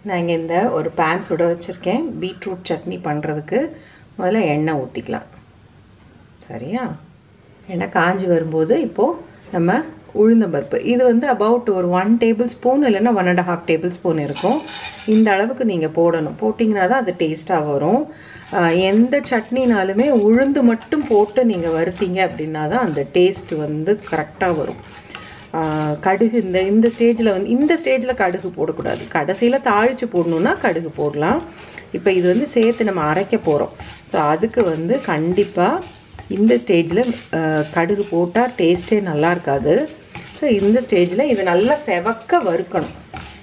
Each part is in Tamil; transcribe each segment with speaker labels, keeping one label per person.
Speaker 1: நான் இங்கே இந்த ஒரு பேன் சுட வச்சுருக்கேன் பீட்ரூட் சட்னி பண்ணுறதுக்கு முதல்ல எண்ணெய் ஊற்றிக்கலாம் சரியா எண்ணெய் காஞ்சி வரும்போது இப்போது நம்ம உளுந்தம்பருப்பு இது வந்து அபவுட் ஒரு ஒன் டேபிள் ஸ்பூன் இல்லைன்னா one and half tablespoon இருக்கும் இந்த அளவுக்கு நீங்கள் போடணும் போட்டிங்கன்னா தான் அது டேஸ்ட்டாக வரும் ஆஹ் எந்த சட்னினாலுமே உளுந்து மட்டும் போட்டு நீங்கள் வறுத்தீங்க அப்படின்னா தான் அந்த டேஸ்ட் வந்து கரெக்டாக வரும் ஆஹ் கடுகு இந்த இந்த ஸ்டேஜில் வந்து இந்த ஸ்டேஜில் கடுகு போடக்கூடாது கடைசியில் தாளித்து போடணுன்னா கடுகு போடலாம் இப்போ இது வந்து சேர்த்து நம்ம அரைக்க போகிறோம் ஸோ அதுக்கு வந்து கண்டிப்பாக இந்த ஸ்டேஜில் கடுகு போட்டால் டேஸ்ட்டே நல்லா இருக்காது ஸோ இந்த ஸ்டேஜில் இது நல்லா செவக்க வறுக்கணும்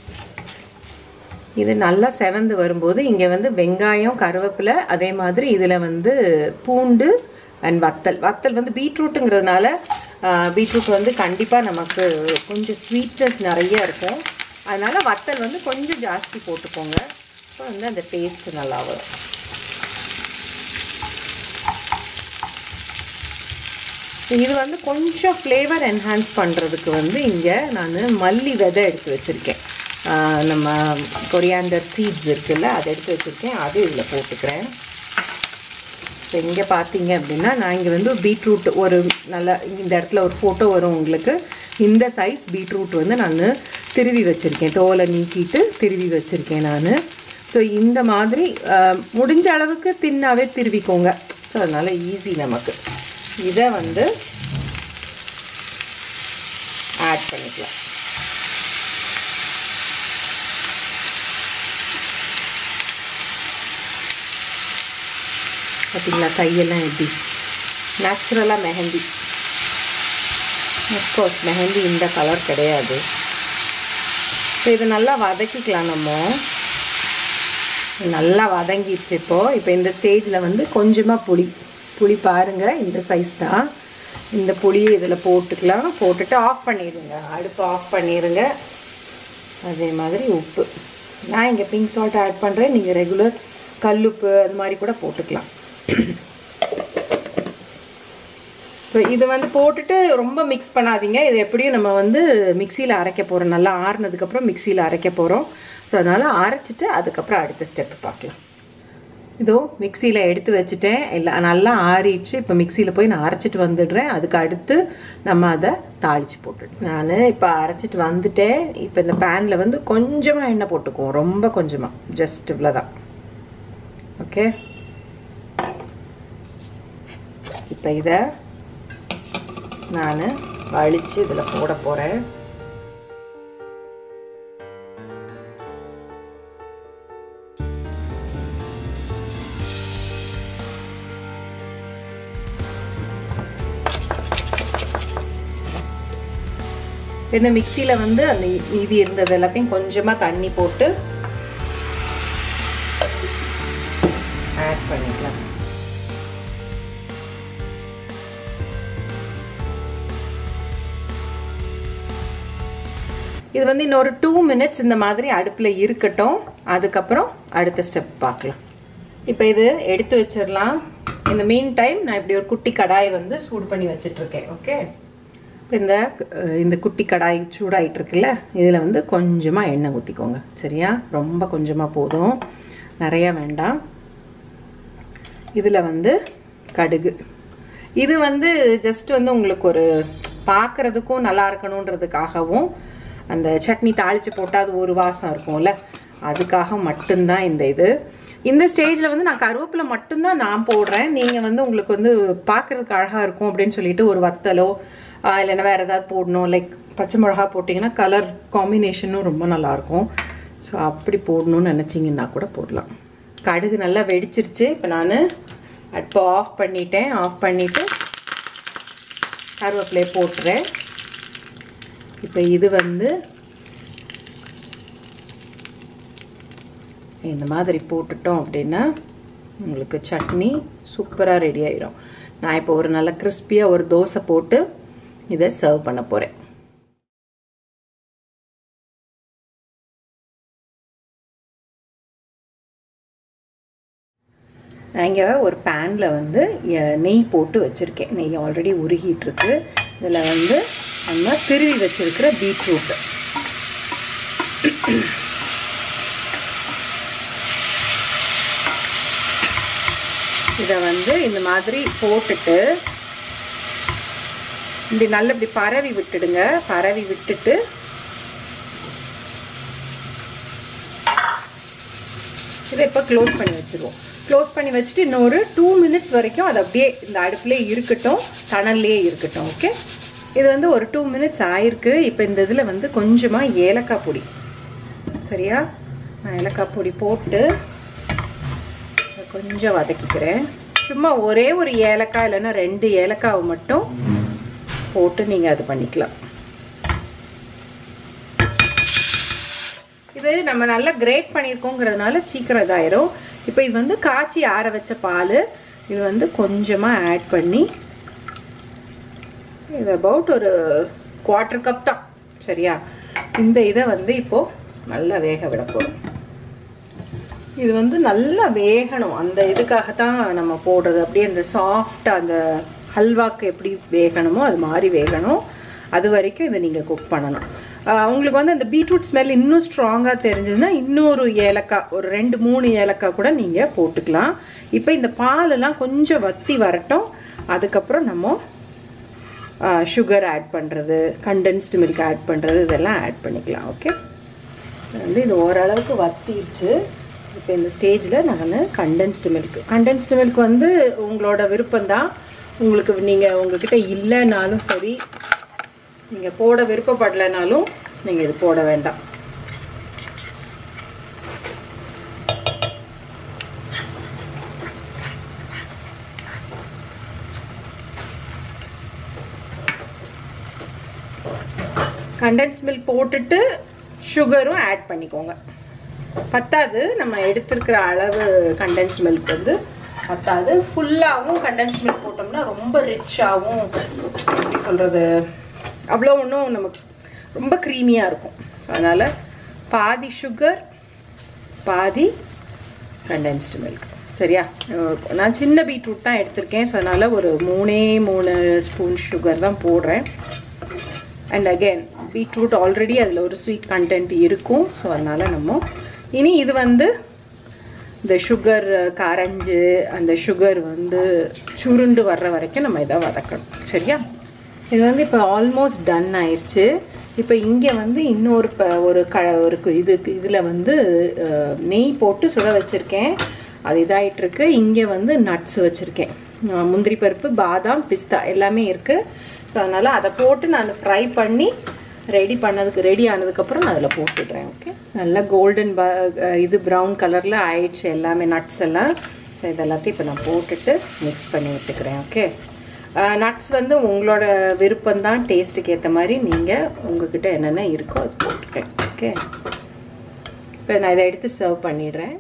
Speaker 1: இது நல்லா செவந்து வரும்போது இங்கே வந்து வெங்காயம் கருவேப்பிலை அதே மாதிரி இதில் வந்து பூண்டு அண்ட் வத்தல் வத்தல் வந்து பீட்ரூட்டுங்கிறதுனால பீட்ரூட் வந்து கண்டிப்பாக நமக்கு கொஞ்சம் ஸ்வீட்னஸ் நிறைய இருக்கும் அதனால் வத்தல் வந்து கொஞ்சம் ஜாஸ்தி போட்டுக்கோங்க அப்போ வந்து அந்த டேஸ்ட் நல்லா வரும் இது வந்து கொஞ்சம் ஃப்ளேவர் என்ஹான்ஸ் பண்ணுறதுக்கு வந்து இங்கே நான் மல்லி விதை எடுத்து வச்சுருக்கேன் நம்ம கொரியாண்டர் சீட்ஸ் இருக்குல்ல அதை எடுத்து வச்சுருக்கேன் அது இதில் போட்டுக்கிறேன் ஸோ இங்கே பார்த்தீங்க அப்படின்னா நான் இங்கே வந்து பீட்ரூட் ஒரு நல்ல இந்த இடத்துல ஒரு ஃபோட்டோ வரும் உங்களுக்கு இந்த சைஸ் பீட்ரூட் வந்து நான் திருவி வச்சுருக்கேன் தோலை நீக்கிட்டு திருவி வச்சுருக்கேன் நான் ஸோ இந்த மாதிரி முடிஞ்ச அளவுக்கு தின்னாவே திருவிக்கோங்க ஸோ அதனால் ஈஸி நமக்கு இதை வந்து ஆட் பண்ணிக்கலாம் பார்த்தீங்களா கையெல்லாம் எப்படி நேச்சுரலாக மெஹந்தி அஃப்கோர்ஸ் மெஹந்தி இந்த கலர் கிடையாது ஸோ இதை நல்லா வதக்கிக்கலாம் நம்ம நல்லா வதங்கிடுச்சு இப்போது இப்போ இந்த ஸ்டேஜில் வந்து கொஞ்சமாக புளி புளி பாருங்கள் இந்த சைஸ் தான் இந்த புளியை இதில் போட்டுக்கலாம் போட்டுட்டு ஆஃப் பண்ணிடுங்க அடுப்பு ஆஃப் பண்ணிடுங்க அதே மாதிரி உப்பு நான் இங்கே பிங்க் சால்ட் ஆட் பண்ணுறேன் நீங்கள் ரெகுலர் கல்லுப்பு அது மாதிரி கூட போட்டுக்கலாம் ஸோ இது வந்து போட்டுட்டு ரொம்ப மிக்ஸ் பண்ணாதீங்க இது எப்படியும் நம்ம வந்து மிக்சியில் அரைக்க போகிறோம் நல்லா ஆறுனதுக்கப்புறம் மிக்சியில் அரைக்க போகிறோம் ஸோ அதனால் அரைச்சிட்டு அதுக்கப்புறம் அடுத்த ஸ்டெப் பார்க்கலாம் இதோ மிக்சியில் எடுத்து வச்சுட்டேன் இல்லை நல்லா ஆறிடுச்சு இப்போ மிக்சியில் போய் நான் அரைச்சிட்டு வந்துடுறேன் அதுக்கு அடுத்து நம்ம அதை தாளித்து போட்டுட்டு நான் இப்போ அரைச்சிட்டு வந்துட்டேன் இப்போ இந்த பேனில் வந்து கொஞ்சமாக எண்ணெய் போட்டுக்குவோம் ரொம்ப கொஞ்சமாக ஜஸ்ட் இவ்வளோதான் ஓகே இப்போ இதை நான் வலித்து இதில் போட போகிறேன் இந்த மிக்சியில் வந்து அந்த மீதி இருந்தது எல்லாத்தையும் கொஞ்சமாக தண்ணி போட்டு ஆட் பண்ணிக்கலாம் இது வந்து இன்னொரு டூ மினிட்ஸ் இந்த மாதிரி அடுப்பில் இருக்கட்டும் அதுக்கப்புறம் அடுத்த ஸ்டெப் பார்க்கலாம் இப்போ இது எடுத்து வச்சிடலாம் இந்த மீன் டைம் நான் இப்படி ஒரு குட்டி கடாயை வந்து சூடு பண்ணி வச்சிட்ருக்கேன் ஓகே இப்போ இந்த இந்த குட்டி கடாய் சூடாயிட்டு இருக்குல்ல இதில் வந்து கொஞ்சமாக எண்ணெய் ஊற்றிக்கோங்க சரியா ரொம்ப கொஞ்சமாக போதும் நிறையா வேண்டாம் இதில் வந்து கடுகு இது வந்து ஜஸ்ட் வந்து உங்களுக்கு ஒரு பார்க்குறதுக்கும் நல்லா இருக்கணுன்றதுக்காகவும் அந்த சட்னி தாளித்து போட்டால் அது ஒரு வாசம் இருக்கும்ல அதுக்காக மட்டும்தான் இந்த இது இந்த ஸ்டேஜில் வந்து நான் கருவேப்பிலை மட்டும்தான் நான் போடுறேன் நீங்கள் வந்து உங்களுக்கு வந்து பார்க்குறதுக்கு அழகாக இருக்கும் அப்படின்னு சொல்லிட்டு ஒரு வத்தலோ இல்லைன்னா வேறு ஏதாவது போடணும் லைக் பச்சை மிளகா போட்டிங்கன்னா கலர் காம்பினேஷனும் ரொம்ப நல்லாயிருக்கும் ஸோ அப்படி போடணும்னு நினச்சிங்கன்னா கூட போடலாம் கடுகு நல்லா வெடிச்சிருச்சு இப்போ நான் அடுப்பை ஆஃப் பண்ணிட்டேன் ஆஃப் பண்ணிவிட்டு கருவேப்பிலையை போட்டுறேன் இப்போ இது வந்து இந்த மாதிரி போட்டுட்டோம் அப்படின்னா உங்களுக்கு சட்னி சூப்பராக ரெடி ஆயிரும் நான் இப்போ ஒரு நல்ல கிறிஸ்பியாக ஒரு தோசை போட்டு இதை சர்வ் பண்ண போகிறேன் நான் இங்கே ஒரு பேனில் வந்து நெய் போட்டு வச்சுருக்கேன் நெய் ஆல்ரெடி உருகிட்டுருக்கு இதில் வந்து நம்ம திருவி வச்சுருக்கிற பீட்ரூட்டு இதை வந்து இந்த மாதிரி போட்டுட்டு இப்படி நல்ல இப்படி பரவி விட்டுடுங்க பரவி விட்டுட்டு இதை இப்போ க்ளோஸ் பண்ணி வச்சுருவோம் க்ளோஸ் பண்ணி வச்சுட்டு இன்னொரு டூ மினிட்ஸ் வரைக்கும் அது அப்படியே இந்த அடுப்புலேயே இருக்கட்டும் தணல்லையே இருக்கட்டும் ஓகே இது வந்து ஒரு டூ மினிட்ஸ் ஆயிருக்கு இப்போ இந்த இதில் வந்து கொஞ்சமாக ஏலக்காய் பொடி சரியா நான் ஏலக்காய் பொடி போட்டு கொஞ்சம் வதக்கிக்கிறேன் சும்மா ஒரே ஒரு ஏலக்காய் இல்லைன்னா ரெண்டு ஏலக்காவை மட்டும் போட்டு நீங்கள் அது பண்ணிக்கலாம் இது நம்ம நல்லா கிரேட் பண்ணியிருக்கோங்கிறதுனால சீக்கிரம் இதாயிரும் இப்போ இது வந்து காய்ச்சி ஆற வச்ச பால் இது வந்து கொஞ்சமாக ஆட் பண்ணி இது அபவுட் ஒரு குவார்ட்டர் கப் தான் சரியா இந்த இதை வந்து இப்போது நல்லா வேக விட போகிறோம் இது வந்து நல்லா வேகணும் அந்த இதுக்காகத்தான் நம்ம போடுறது அப்படியே அந்த சாஃப்டாக அந்த ஹல்வாக்கு எப்படி வேகணுமோ அது மாதிரி வேகணும் அது வரைக்கும் இதை நீங்கள் குக் பண்ணணும் உங்களுக்கு வந்து அந்த பீட்ரூட் ஸ்மெல் இன்னும் ஸ்ட்ராங்காக தெரிஞ்சதுன்னா இன்னொரு ஏலக்காய் ஒரு ரெண்டு மூணு ஏலக்காய் கூட நீங்கள் போட்டுக்கலாம் இப்போ இந்த பாலெல்லாம் கொஞ்சம் வத்தி வரட்டும் அதுக்கப்புறம் நம்ம சுகர் ஆட் பண்ணுறது கண்டென்ஸ்டு மில்க் ஆட் பண்ணுறது இதெல்லாம் ஆட் பண்ணிக்கலாம் ஓகே வந்து இது ஓரளவுக்கு வத்திடுச்சு இப்போ இந்த ஸ்டேஜில் நான் கண்டென்ஸ்டு மில்க் கண்டென்ஸ்டு மில்க் வந்து உங்களோட விருப்பம்தான் உங்களுக்கு நீங்கள் உங்ககிட்ட இல்லைனாலும் சரி நீங்கள் போட விருப்பப்படலைனாலும் நீங்கள் இது போட வேண்டாம் கண்டென்ஸ் மில்க் போட்டுட்டு சுகரும் ஆட் பண்ணிக்கோங்க பத்தாது நம்ம எடுத்திருக்கிற அளவு கண்டென்ஸ்ட் மில்க் வந்து பத்தாது ஃபுல்லாகவும் கண்டென்ஸ் மில்க் போட்டோம்னா ரொம்ப ரிச்சாகவும் எப்படி சொல்கிறது அவ்வளோ ஒன்றும் நமக்கு ரொம்ப க்ரீமியாக இருக்கும் அதனால் பாதி சுகர் பாதி கண்டென்ஸ்டு மில்க் சரியா நான் சின்ன பீட்ரூட் தான் எடுத்திருக்கேன் ஸோ அதனால் ஒரு மூணே மூணு ஸ்பூன் சுகர் தான் போடுறேன் அண்ட் அகெயின் பீட்ரூட் ஆல்ரெடி அதில் ஒரு ஸ்வீட் கண்டென்ட் இருக்கும் ஸோ அதனால் நம்ம இனி இது வந்து இந்த சுகர் கரைஞ்சு அந்த சுகர் வந்து சுருண்டு வர்ற வரைக்கும் நம்ம இதை வதக்கணும் சரியா இது வந்து இப்போ ஆல்மோஸ்ட் டன் ஆயிடுச்சு இப்போ இங்கே வந்து இன்னொரு ப ஒரு க ஒரு இது இதில் வந்து நெய் போட்டு சுட வச்சுருக்கேன் அது இதாகிட்டுருக்கு இங்கே வந்து நட்ஸ் வச்சுருக்கேன் முந்திரி பருப்பு பாதாம் பிஸ்தா எல்லாமே இருக்குது ஸோ அதனால் அதை போட்டு நான் ஃப்ரை பண்ணி ரெடி பண்ணதுக்கு ரெடி ஆனதுக்கப்புறம் நான் அதில் போட்டுடுறேன் ஓகே நல்லா கோல்டன் ப இது ப்ரௌன் கலரில் ஆயிடுச்சு எல்லாமே நட்ஸ் எல்லாம் ஸோ இதெல்லாத்தையும் இப்போ நான் போட்டுட்டு மிக்ஸ் பண்ணி விட்டுக்கிறேன் ஓகே நட்ஸ் வந்து உங்களோட விருப்பம் தான் டேஸ்ட்டுக்கு ஏற்ற மாதிரி நீங்கள் உங்ககிட்ட என்னென்ன இருக்கோ அது போட்டுக்கேன் ஓகே இப்போ நான் இதை எடுத்து சர்வ் பண்ணிடுறேன்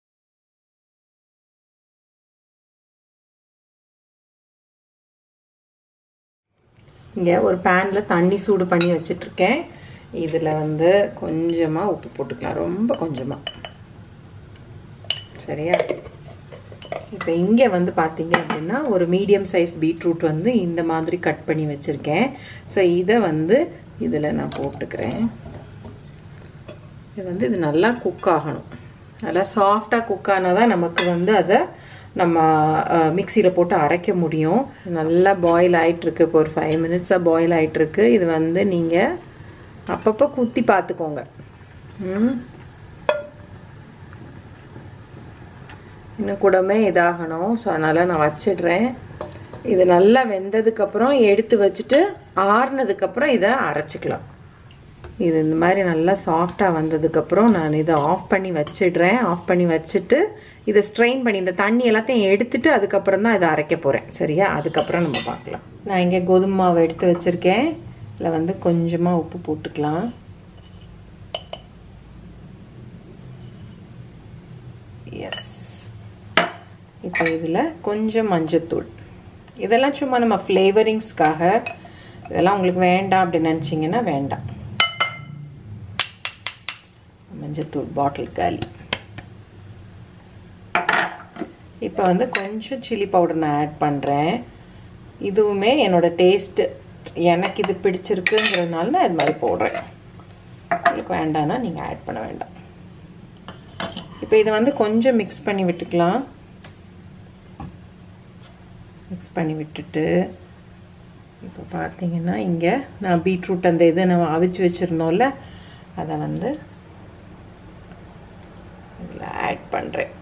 Speaker 1: இங்கே ஒரு பேனில் தண்ணி சூடு பண்ணி வச்சிட்ருக்கேன் இதில் வந்து கொஞ்சமாக உப்பு போட்டுக்கலாம் ரொம்ப கொஞ்சமாக சரியா இப்போ இங்கே வந்து பார்த்தீங்க அப்படின்னா ஒரு மீடியம் சைஸ் பீட்ரூட் வந்து இந்த மாதிரி கட் பண்ணி வச்சுருக்கேன் ஸோ இதை வந்து இதில் நான் போட்டுக்கிறேன் இது வந்து இது நல்லா குக் ஆகணும் நல்லா சாஃப்டாக குக் ஆனால் தான் நமக்கு வந்து அதை நம்ம மிக்சியில் போட்டு அரைக்க முடியும் நல்லா பாயில் ஆகிட்டுருக்கு இப்போ ஒரு ஃபைவ் மினிட்ஸாக பாயில் ஆகிட்டுருக்கு இது வந்து நீங்கள் அப்பப்போ குத்தி பார்த்துக்கோங்க ம் இன்னும் கூடமே இதாகணும் ஸோ அதனால் நான் வச்சிடுறேன் இது நல்லா வெந்ததுக்கப்புறம் எடுத்து வச்சுட்டு ஆறுனதுக்கப்புறம் இதை அரைச்சிக்கலாம் இது இந்த மாதிரி நல்லா சாஃப்டாக வந்ததுக்கப்புறம் நான் இதை ஆஃப் பண்ணி வச்சிடுறேன் ஆஃப் பண்ணி வச்சுட்டு இதை ஸ்ட்ரெயின் பண்ணி இந்த தண்ணி எல்லாத்தையும் எடுத்துட்டு அதுக்கப்புறம் தான் இதை அரைக்க போகிறேன் சரியா அதுக்கப்புறம் நம்ம பார்க்கலாம் நான் இங்கே கோதுமை மாவு எடுத்து வச்சுருக்கேன் இதில் வந்து கொஞ்சமாக உப்பு போட்டுக்கலாம் எஸ் இப்போ இதில் கொஞ்சம் மஞ்சத்தூள் இதெல்லாம் சும்மா நம்ம ஃப்ளேவரிங்ஸ்க்காக இதெல்லாம் உங்களுக்கு வேண்டாம் அப்படின்னு நினச்சிங்கன்னா வேண்டாம் மஞ்சத்தூள் பாட்டில் காலி இப்போ வந்து கொஞ்சம் சில்லி பவுடர் நான் ஆட் பண்ணுறேன் இதுவுமே என்னோடய டேஸ்ட்டு எனக்கு இது பிடிச்சிருக்குங்கிறதுனால நான் இது மாதிரி போடுறேன் உங்களுக்கு வேண்டாம்னா நீங்கள் ஆட் பண்ண வேண்டாம் இப்போ இதை வந்து கொஞ்சம் மிக்ஸ் பண்ணி விட்டுக்கலாம் மிக்ஸ் பண்ணி விட்டுட்டு இப்போ பார்த்தீங்கன்னா இங்கே நான் பீட்ரூட் அந்த இதை நம்ம அவிச்சு வச்சுருந்தோம்ல அதை வந்து இதில் ஆட் பண்ணுறேன்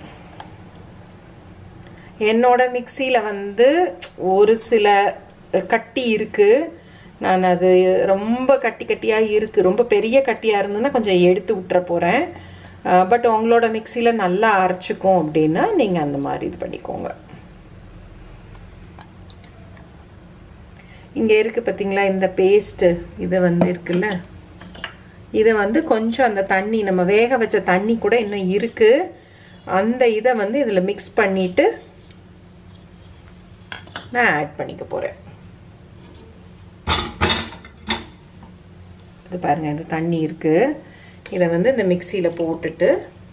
Speaker 1: என்னோட மிக்சியில் வந்து ஒரு சில கட்டி இருக்குது நான் அது ரொம்ப கட்டி கட்டியாக இருக்குது ரொம்ப பெரிய கட்டியாக இருந்ததுன்னா கொஞ்சம் எடுத்து விட்டுற போகிறேன் பட் உங்களோட மிக்சியில் நல்லா அரைச்சிக்கும் அப்படின்னா நீங்கள் அந்த மாதிரி இது பண்ணிக்கோங்க இங்கே இருக்குது பார்த்தீங்களா இந்த பேஸ்ட்டு இது வந்து இருக்குல்ல இதை வந்து கொஞ்சம் அந்த தண்ணி நம்ம வேக வச்ச தண்ணி கூட இன்னும் இருக்குது அந்த இதை வந்து இதில் மிக்ஸ் பண்ணிவிட்டு நான் ஆட் பண்ணிக்க போகிறேன் இது பாருங்கள் இந்த தண்ணி இருக்குது இதை வந்து இந்த மிக்சியில் போட்டுட்டு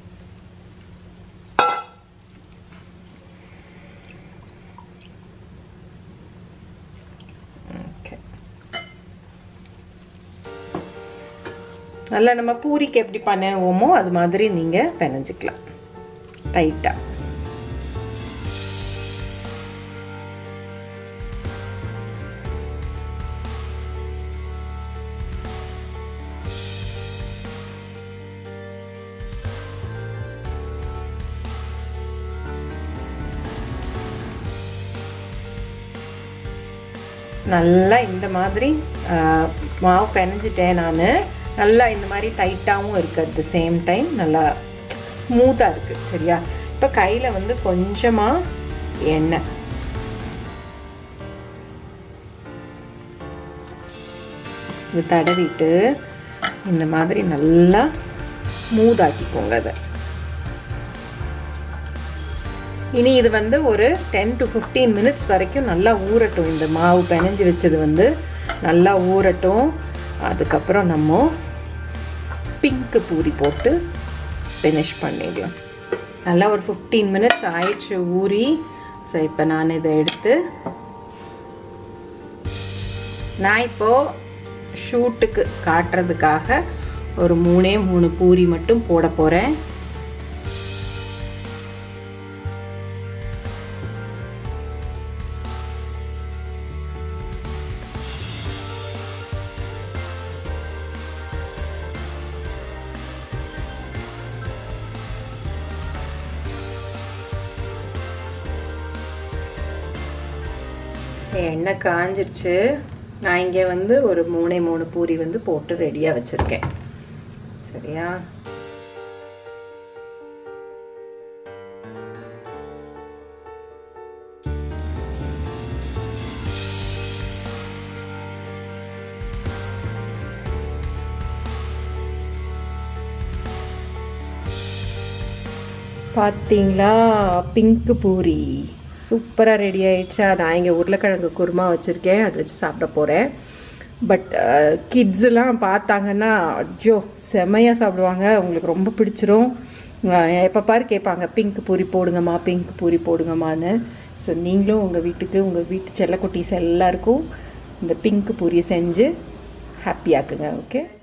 Speaker 1: நல்லா நம்ம பூரிக்கு எப்படி பண்ணுவோமோ அது மாதிரி நீங்கள் பிணைஞ்சிக்கலாம் டைட்டாக நல்லா இந்த மாதிரி மாவு பிணைஞ்சிட்டேன் நான் நல்லா இந்த மாதிரி டைட்டாகவும் இருக்குது அட் த சேம் டைம் நல்லா ஸ்மூத்தாக இருக்குது சரியா இப்போ கையில் வந்து கொஞ்சமாக எண்ணெய் இது தடவிட்டு இந்த மாதிரி நல்லா ஸ்மூத் ஆக்கிக்கோங்க அதை இனி இது வந்து ஒரு டென் டு ஃபிஃப்டீன் மினிட்ஸ் வரைக்கும் நல்லா ஊறட்டும் இந்த மாவு பிணைஞ்சு வச்சது வந்து நல்லா ஊறட்டும் அதுக்கப்புறம் நம்ம பிங்க்கு பூரி போட்டு ஃபினிஷ் பண்ணிடலாம் நல்லா ஒரு ஃபிஃப்டீன் மினிட்ஸ் ஆயிடுச்சு ஊறி ஸோ இப்போ நான் இதை எடுத்து நான் இப்போது ஷூட்டுக்கு காட்டுறதுக்காக ஒரு மூணே மூணு பூரி மட்டும் போட போகிறேன் எண்ணெய் காஞ்சிருச்சு நான் இங்கே வந்து ஒரு மூணே மூணு பூரி வந்து போட்டு ரெடியாக வச்சுருக்கேன் சரியா பார்த்தீங்களா பிங்க் பூரி சூப்பராக ரெடி ஆயிடுச்சா நான் இங்கே உருளைக்கிழங்கு குருமா வச்சுருக்கேன் அதை வச்சு சாப்பிட போகிறேன் பட் கிட்ஸெல்லாம் பார்த்தாங்கன்னா அஜோ செமையாக சாப்பிடுவாங்க உங்களுக்கு ரொம்ப பிடிச்சிரும் எப்போ பாரு கேட்பாங்க பிங்க் பூரி போடுங்கம்மா பிங்க் பூரி போடுங்கம்மான்னு ஸோ நீங்களும் உங்கள் வீட்டுக்கு உங்கள் வீட்டு செல்லக்குட்டீஸ் எல்லாருக்கும் இந்த பிங்க் பூரியை செஞ்சு ஹாப்பியாக்குங்க ஓகே